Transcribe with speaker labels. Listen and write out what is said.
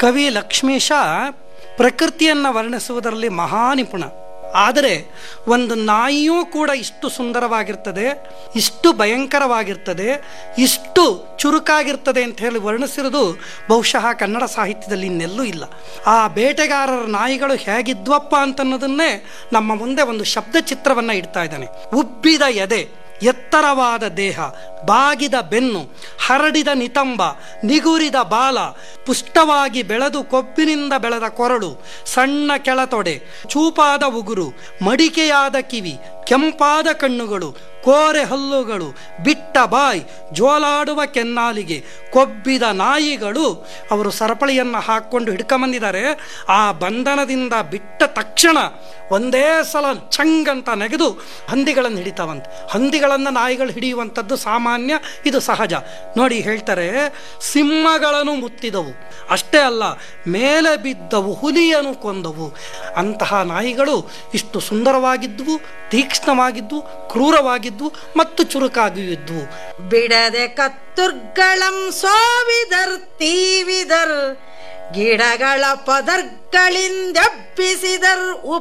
Speaker 1: ಕವಿ ಲಕ್ಷ್ಮೀಶ ಪ್ರಕೃತಿಯನ್ನು ವರ್ಣಿಸುವುದರಲ್ಲಿ ಮಹಾನಿಪುಣ ಆದರೆ ಒಂದು ನಾಯಿಯೂ ಕೂಡ ಇಷ್ಟು ಸುಂದರವಾಗಿರ್ತದೆ ಇಷ್ಟು ಭಯಂಕರವಾಗಿರ್ತದೆ ಇಷ್ಟು ಚುರುಕಾಗಿರ್ತದೆ ಅಂತ ಹೇಳಿ ವರ್ಣಿಸಿರೋದು ಬಹುಶಃ ಕನ್ನಡ ಸಾಹಿತ್ಯದಲ್ಲಿ ಇನ್ನೆಲ್ಲೂ ಇಲ್ಲ ಆ ಬೇಟೆಗಾರರ ನಾಯಿಗಳು ಹೇಗಿದ್ವಪ್ಪ ಅಂತನ್ನೋದನ್ನೇ ನಮ್ಮ ಮುಂದೆ ಒಂದು ಶಬ್ದ ಚಿತ್ರವನ್ನು ಇಡ್ತಾ ಇದ್ದಾನೆ ಉಬ್ಬಿದ ಎದೆ ಎತ್ತರವಾದ ದೇಹ ಬಾಗಿದ ಬೆನ್ನು ಹರಡಿದ ನಿತಂಬ ನಿಗುರಿದ ಬಾಲ ಪುಷ್ಟವಾಗಿ ಬೆಳೆದು ಕೊಬ್ಬಿನಿಂದ ಬೆಳೆದ ಕೊರಳು ಸಣ್ಣ ಕೆಳತೊಡೆ ಚೂಪಾದ ಉಗುರು ಮಡಿಕೆಯಾದ ಕಿವಿ ಕೆಂಪಾದ ಕಣ್ಣುಗಳು ಕೋರೆ ಹಲ್ಲುಗಳು ಬಿಟ್ಟ ಬಾಯ್ ಜೋಲಾಡುವ ಕೆನ್ನಾಲಿಗೆ ಕೊಬ್ಬಿದ ನಾಯಿಗಳು ಅವರು ಸರಪಳಿಯನ್ನು ಹಾಕ್ಕೊಂಡು ಹಿಡ್ಕೊಂಬಂದಿದ್ದಾರೆ ಆ ಬಂಧನದಿಂದ ಬಿಟ್ಟ ತಕ್ಷಣ ಒಂದೇ ಸಲ ಚಂಗ್ ಅಂತ ನೆಗೆದು ಹಂದಿಗಳನ್ನು ಹಿಡಿತಾವಂತೆ ಹಂದಿಗಳನ್ನು ನಾಯಿಗಳು ಹಿಡಿಯುವಂಥದ್ದು ಸಾಮಾನ್ಯ ಇದು ಸಹಜ ನೋಡಿ ಹೇಳ್ತಾರೆ ಸಿಂಹಗಳನ್ನು ಮುತ್ತಿದವು ಅಷ್ಟೇ ಅಲ್ಲ ಮೇಲೆ ಬಿದ್ದವು ಹುಲಿಯನ್ನು ಕೊಂದವು ಅಂತಹ ನಾಯಿಗಳು ಇಷ್ಟು ಸುಂದರವಾಗಿದ್ವು ತೀಕ್ಷ್ಣವಾಗಿದ್ವು ಕ್ರೂರವಾಗಿದ್ವು ಮತ್ತು ಚುರುಕಾಗಿದ್ವು
Speaker 2: ಬಿಡದೆ ಕತ್ತುರ್ಗಳಂ ಸೋವಿದರ್ ತೀವಿದರ್ ಗಿಡಗಳ ಪದರ್ಗಳಿಂದೆಬ್ಬಿಸಿದರ್